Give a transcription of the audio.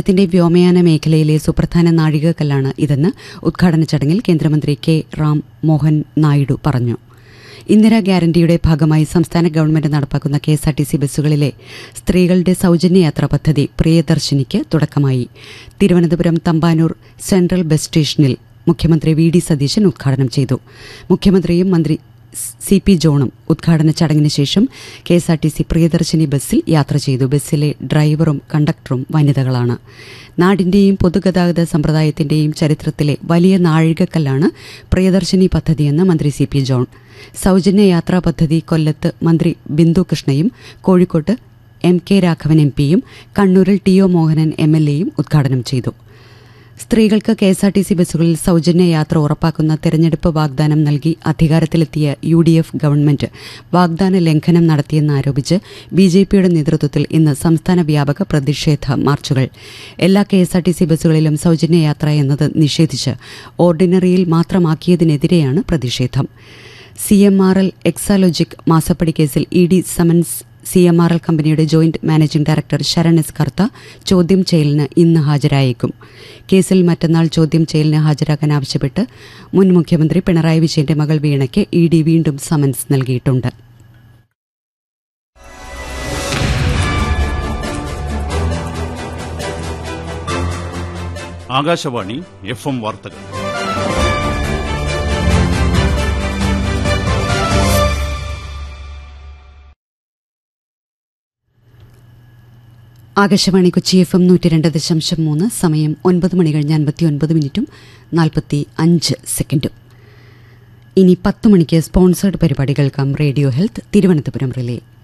രാജ്യത്തിന്റെ വ്യോമയാന മേഖലയിലെ സുപ്രധാന നാഴികക്കല്ലാണ് ഇതെന്ന് ഉദ്ഘാടന ചടങ്ങിൽ കേന്ദ്രമന്ത്രി കെ റാം മോഹൻ നായിഡു പറഞ്ഞു ഇന്ദിരാ ഗ്യാരണ്ടിയുടെ ഭാഗമായി സംസ്ഥാന ഗവൺമെന്റ് നടപ്പാക്കുന്ന കെഎസ്ആർടിസി ബസ്സുകളിലെ സ്ത്രീകളുടെ സൌജന്യ യാത്രാ പദ്ധതി പ്രിയദർശിനിക്ക് തുടക്കമായി തിരുവനന്തപുരം തമ്പാനൂർ സെൻട്രൽ ബസ് സ്റ്റേഷനിൽ മുഖ്യമന്ത്രി വി ഡി സതീശൻ ഉദ്ഘാടനം ചെയ്തു മുഖ്യമന്ത്രിയും മന്ത്രി സി പി ജോണും ഉദ്ഘാടന ചടങ്ങിന് ശേഷം കെഎസ്ആർടിസി പ്രിയദർശിനി ബസ്സിൽ യാത്ര ചെയ്തു ബസ്സിലെ ഡ്രൈവറും കണ്ടക്ടറും വനിതകളാണ് നാടിന്റെയും പൊതുഗതാഗത സമ്പ്രദായത്തിന്റെയും ചരിത്രത്തിലെ വലിയ നാഴികക്കല്ലാണ് പ്രിയദർശിനി പദ്ധതിയെന്ന് മന്ത്രി സി പി ജോൺ സൌജന്യ യാത്രാ പദ്ധതി കൊല്ലത്ത് മന്ത്രി ബിന്ദു കൃഷ്ണയും കോഴിക്കോട്ട് എം കെ രാഘവൻ എം പിയും കണ്ണൂരിൽ T O Mohanan M L എയും ഉദ്ഘാടനം ചെയ്തു സ്ത്രീകൾക്ക് കെഎസ്ആർടിസി ബസ്സുകളിൽ സൌജന്യ യാത്ര ഉറപ്പാക്കുന്ന തെരഞ്ഞെടുപ്പ് വാഗ്ദാനം നൽകി അധികാരത്തിലെത്തിയ യു ഡി എഫ് ഗവൺമെന്റ് വാഗ്ദാന ലംഘനം നടത്തിയെന്നാരോപിച്ച് ബി ജെ പിയുടെ നേതൃത്വത്തിൽ ഇന്ന് സംസ്ഥാന വ്യാപക പ്രതിഷേധ മാർച്ചുകൾ എല്ലാ കെഎസ്ആർടിസി ബസ്സുകളിലും സൌജന്യ യാത്ര എന്നത് നിഷേധിച്ച് ഓർഡിനറിയിൽ മാത്രമാക്കിയതിനെതിരെയാണ് പ്രതിഷേധം C M R L Exalogic മാസപ്പടി കേസിൽ E D summons C M R L കമ്പനിയുടെ joint managing director Saran S Kartha ചോദ്യം ചെയ്യലിന് ഇന്ന് ഹാജരായേക്കും കേസിൽ മറ്റന്നാൾ ചോദ്യം ചെയ്യലിന് ഹാജരാക്കാൻ ആവശ്യപ്പെട്ട് മുൻ മുഖ്യമന്ത്രി പിണറായി വിജയന്റെ മകൾ വീണയ്ക്ക് ഇ ഡി വീണ്ടും സമൻസ് നൽകിയിട്ടുണ്ട് ആകാശവാണി എഫ് എം വാർത്തകൾ ആകാശവാണി കൊച്ചി എഫ് എം നൂറ്റി രണ്ട് ദശാംശം മൂന്ന് സമയം ഒൻപത് മണി കഴിഞ്ഞ് അൻപത്തി ഒൻപത് മിനിറ്റും നാൽപ്പത്തി അഞ്ച് സെക്കൻഡും ഇനി പത്ത് മണിക്ക് സ്പോൺസേഡ് പരിപാടി കേൾക്കാം റേഡിയോ ഹെൽത്ത് തിരുവനന്തപുരം റിലേ